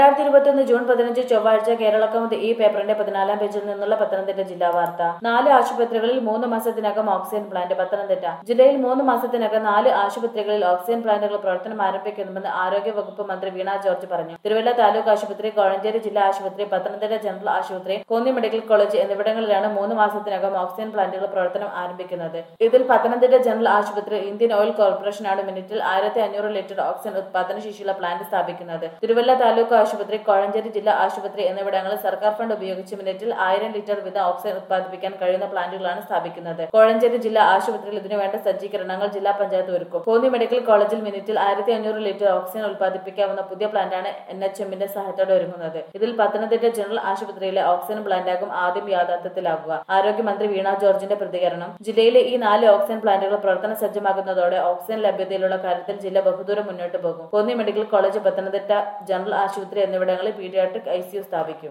രണ്ടായിരത്തി ഇരുപത്തിയൊന്ന് ജൂൺ പതിനഞ്ച് ചൊവ്വാഴ്ച കേരളക്കൗമുദി ഈ പേപ്പറിന്റെ പതിനാലാം പേജിൽ നിന്നുള്ള പത്തനംതിട്ട ജില്ലാ വാർത്ത നാല് ആശുപത്രികളിൽ മൂന്ന് മാസത്തിനകം ഓക്സിജൻ പ്ലാന്റ് പത്തനംതിട്ട ജില്ലയിൽ മൂന്ന് മാസത്തിനകം നാല് ആശുപത്രികളിൽ ഓക്സിജൻ പ്ലാന്റുകൾ പ്രവർത്തനം ആരംഭിക്കുമെന്ന് ആരോഗ്യ വകുപ്പ് മന്ത്രി വീണ ജോർജ് പറഞ്ഞു തിരുവല്ല താലൂക്ക് ആശുപത്രി കോഴഞ്ചേരി ജില്ലാ ആശുപത്രി പത്തനംതിട്ട ജനറൽ ആശുപത്രി കോന്നി മെഡിക്കൽ കോളേജ് എന്നിവിടങ്ങളിലാണ് മൂന്ന് മാസത്തിനകം ഓക്സിജൻ പ്ലാന്റുകൾ പ്രവർത്തനം ആരംഭിക്കുന്നത് ഇതിൽ പത്തനംതിട്ട ജനറൽ ആശുപത്രി ഇന്ത്യൻ ഓയിൽ കോർപ്പറേഷനാണ് മിനിറ്റിൽ ആയിരത്തി അഞ്ഞൂറ് ലിറ്റർ ഓക്സിജൻ ഉത്പാദന ശേഷിയുള്ള പ്ലാന്റ് സ്ഥാപിക്കുന്നത് തിരുവല്ല താലൂക്ക് ആശുപത്രി കോഴഞ്ചേരി ജില്ലാ ആശുപത്രി എന്നിവിടങ്ങളിൽ സർക്കാർ ഫണ്ട് ഉപയോഗിച്ച് മിനിറ്റിൽ ആയിരം ലിറ്റർ വീതം ഓക്സിജൻ ഉത്പാദിപ്പിക്കാൻ കഴിയുന്ന പ്ലാന്റുകളാണ് സ്ഥാപിക്കുന്നത് കോഴഞ്ചേരി ജില്ലാ ആശുപത്രിയിൽ ഇതിനുവേണ്ട സജ്ജീകരണങ്ങൾ ജില്ലാ പഞ്ചായത്ത് ഒരുക്കും കോന്നി മെഡിക്കൽ കോളേജിൽ മിനിറ്റിൽ ആയിരത്തി അഞ്ഞൂറ് ലിറ്റർ ഓക്സിജൻ ഉത്പാദിപ്പിക്കാവുന്ന പുതിയ പ്ലാന്റാണ് എൻ എച്ച് എമ്മിന്റെ സഹായത്തോടെ ഒരുങ്ങുന്നത് ഇതിൽ പത്തനംതിട്ട ജനറൽ ആശുപത്രിയിലെ ഓക്സിജൻ പ്ലാന്റാകും ആദ്യം യാഥാർത്ഥ്യത്തിലാകുക ആരോഗ്യമന്ത്രി വീണ ജോർജിന്റെ പ്രതികരണം ജില്ലയിലെ ഈ നാല് ഓക്സിജൻ പ്ലാന്റുകൾ പ്രവർത്തന സജ്ജമാകുന്നതോടെ ഓക്സിജൻ ലഭ്യതയിലുള്ള കാര്യത്തിൽ ജില്ല ബഹുദൂരം മുന്നോട്ട് പോകും Konni medical college Pathanamthitta general ആശുപത്രി എന്നിവിടങ്ങളിൽ പീഡിയാട്രിക് ഐസിയു സ്ഥാപിക്കും